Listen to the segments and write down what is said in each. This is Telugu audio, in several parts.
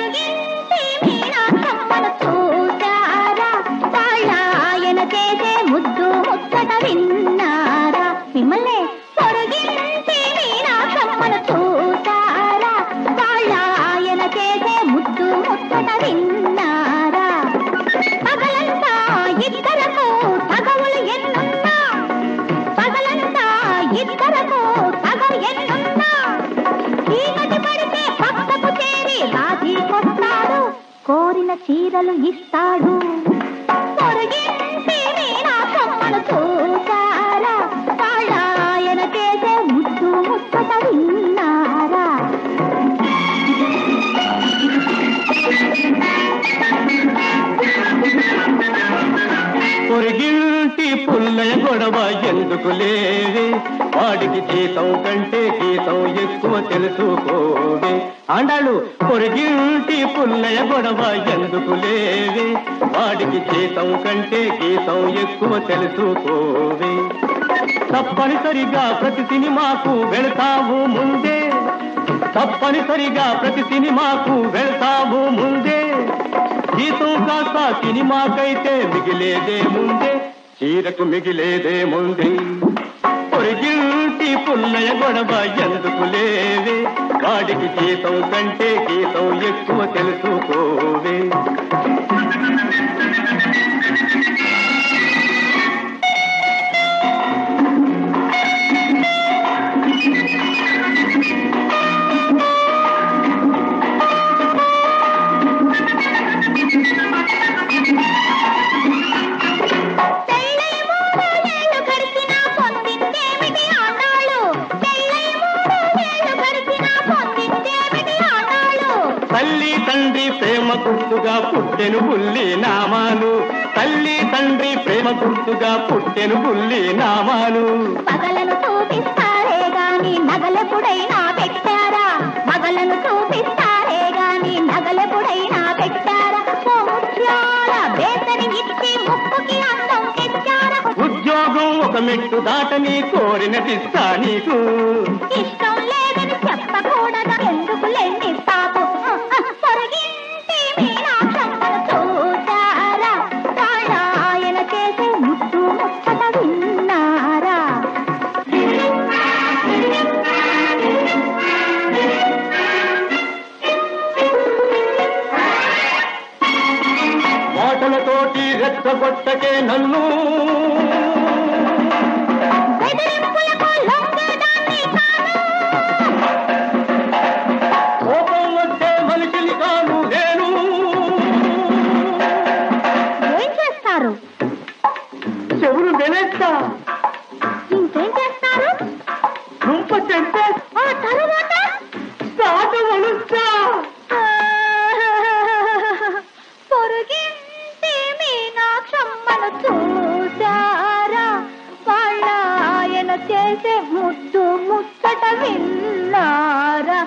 పొరుగింటి మీనాక్షమ్మను చూశారా వాళ్ళ ఆయన చేసే ముద్దు ముచ్చట విన్నారా మిమ్మల్ని పొరుగింటి మీనాక్షమ్మను చూశారా వాళ్ళ ఆయన చేసే ముద్దు ముచ్చట విన్నారా పగలంతా ఇద్దరకు తగవులు ఎన్నున్నా పగలంతా ఇద్దరకు తగవు ఎన్నున్నా చీకటి పడితే పక్కకు చేరి రాజీకొస్తాడు కోరిన చీరలు ఇస్తాడు పొరుగింటి మీనాకమ్మను చూసారా వాళ్ళ ఆయన చేసే ముద్దు ముచ్చట విన్నారా పొరిగింటి పుల్లయ గొడవ ఎందుకు లేవే వాడికి జీతం కంటే గీతం ఎక్కువ తెలుసుకోవే ఆండాళ్ళు పొరిగింటి పుల్లయ గొడవ ఎందుకు లేవే వాడికి జీతం కంటే గీతం ఎక్కువ తెలుసుకోవే తప్పనిసరిగా ప్రతి సినిమాకు వెళతావు ముందే తప్పనిసరిగా ప్రతి సినిమాకు వెళ్తావు ముందే జీతం కాస్త సినిమాకైతే మిగిలేదే ముందే చీరకు మిగిలేదే ముందే పొరిగింటి పుల్లయ గొడవ ఎందుకు లేవే వాడికి జీతం కంటే గీతం ఎక్కువ తెలుసుకోవే పెళ్ళై మూడు ఏళ్ళు గడిచినా పొందిందేమిటి ఆనాడు పెళ్ళై మూడు ఏళ్ళు గడిచినా పొందిందేమిటి ఆనాడు తల్లి తండ్రి ప్రేమ గుర్తుగా పుట్టెను బుల్లి నామాలు తల్లి తండ్రి ప్రేమ గుర్తుగా పుట్టెను బుల్లి నామాలు పగలను చూపిస్తారే గాని నగలెప్పుడైనా పెట్టారా మగలను చూపిస్తారే గాని నగలెప్పుడైనా పెట్టారా ఓ ముత్యాల బేసని ఇచ్చి ముక్కుకి అందం తెచ్చారా ఉద్యోగం ఒక మెట్టు దాటని కోరినదిస్తా నీకు ఇష్టం లేదని చెప్పకూడదు ఎందుకు లేని పాపు పొరగింటి మీనాక్షమ్మను చూసారా వాళ్ళ ఆయన చేసే ముద్దు ముచ్చట విన్నారా మాటలతోటి రెచ్చగొట్టకే నన్ను బెదిరింపులకు లొంగేదాన్ని కాను కోపం వస్తే మనిషిని కాను నేను ఏం చేస్తారు చెవులు వెనేస్తా ఇంకేం చేస్తారు దుంప చెంపే ఆ తరువాత సాట వలుస్తా పొరుగింటి మీనాక్షమ్మను చూసారా వాళ్ళ ఆయన చేసే ముద్దు ముచ్చట విన్నారా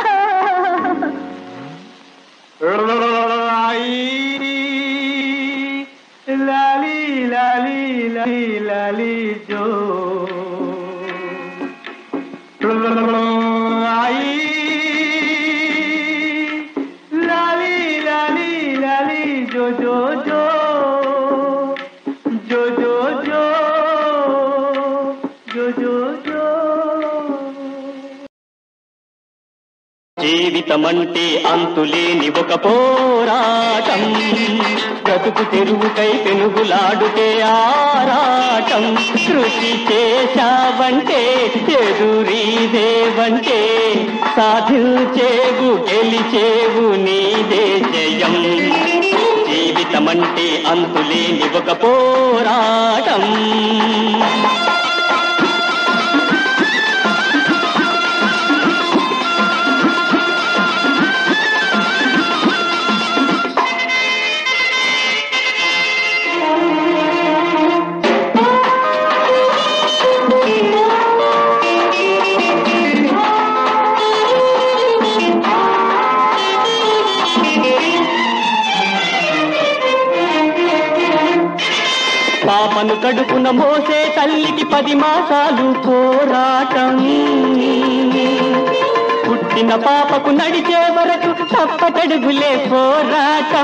లాలి లాలి లాలి లాలి జో आई लाली लाली लाली जो जो जो जो जो जो जो जो जो జీవితమంటే అంతులేని ఒక పోరాటం బ్రతుకు తెరువుకై పెనుగులాడుతే ఆరాటం కృషి చేశావంటే ఎదురీదేవంటే సాధించేవు గెలిచేవు నీదే జయం జీవితమంటే అంతులేని ఒక పోరాటం పాపను కడుపున మోసే తల్లికి పది మాసాలు పోరాటం పుట్టి పుట్టిన పాపకు నడిచే వరకు తప్పటడుగులే పోరాటం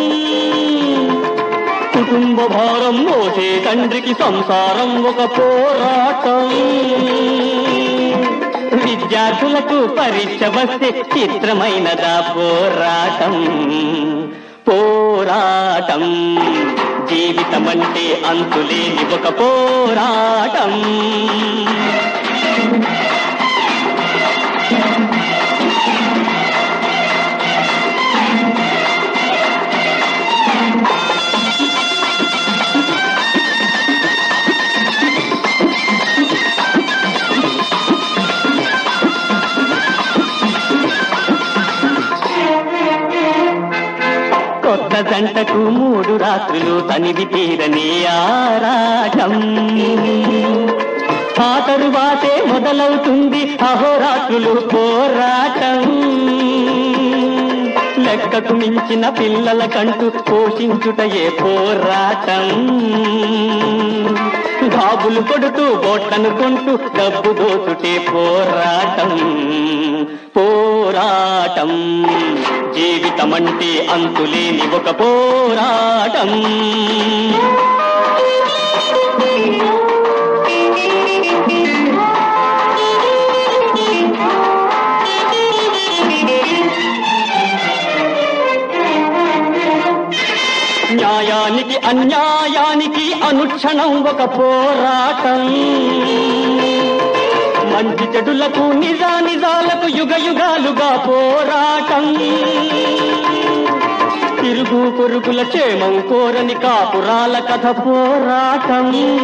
కుటుంబ భారం మోసే తండ్రికి సంసారం ఒక పోరాటం విద్యార్థులకు పరీక్ష వస్తే చిత్రమైనదా పోరాటం పోరాటం జీవితం అంటే అంతులేని ఒక పోరాటం కొత్త జంటకు మూడు రాత్రులు తనివి తీరని ఆరాటం ఆ తరువాతే మొదలవుతుంది అహోరాత్రులు పోరాటం లెక్కకు మించిన పిల్లల కంటూ పోషించుటయే పోరాటం గాబులు కొడుతూ బోట్లను కొంటూ డబ్బు దోచుటే పోరాటం పోరాటం జీవితం అంటే అంతులేని ఒక పోరాటం న్యాయానికి అన్యాయానికి అనుక్షణం ఒక పోరాటం మంచి చెడులకు నిజా నిజాలకు యుగ యుగాలుగా పోరాటం తిరుగు పొరుగుల క్షేమం కోరని కాపురాల కథ పోరాటం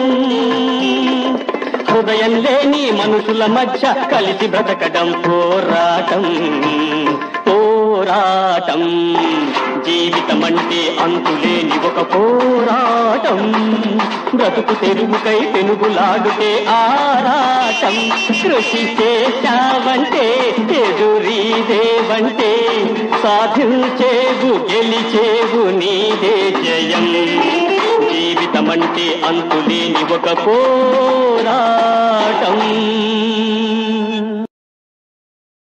హృదయం లేని మనుషుల మధ్య కలిసి బ్రతకడం పోరాటం పోరాటం జీవితం అంటే అంతులేని ఒక పోరాటం బ్రతుకు తెరుగుకై పెనుగులాడుతే ఆరాటం కృషి చేశావంటే ఎదురీదేవంటే సాధించేవు గెలిచేవు నీదే జయం జీవితం అంటే అంతులేని ఒక పోరాటం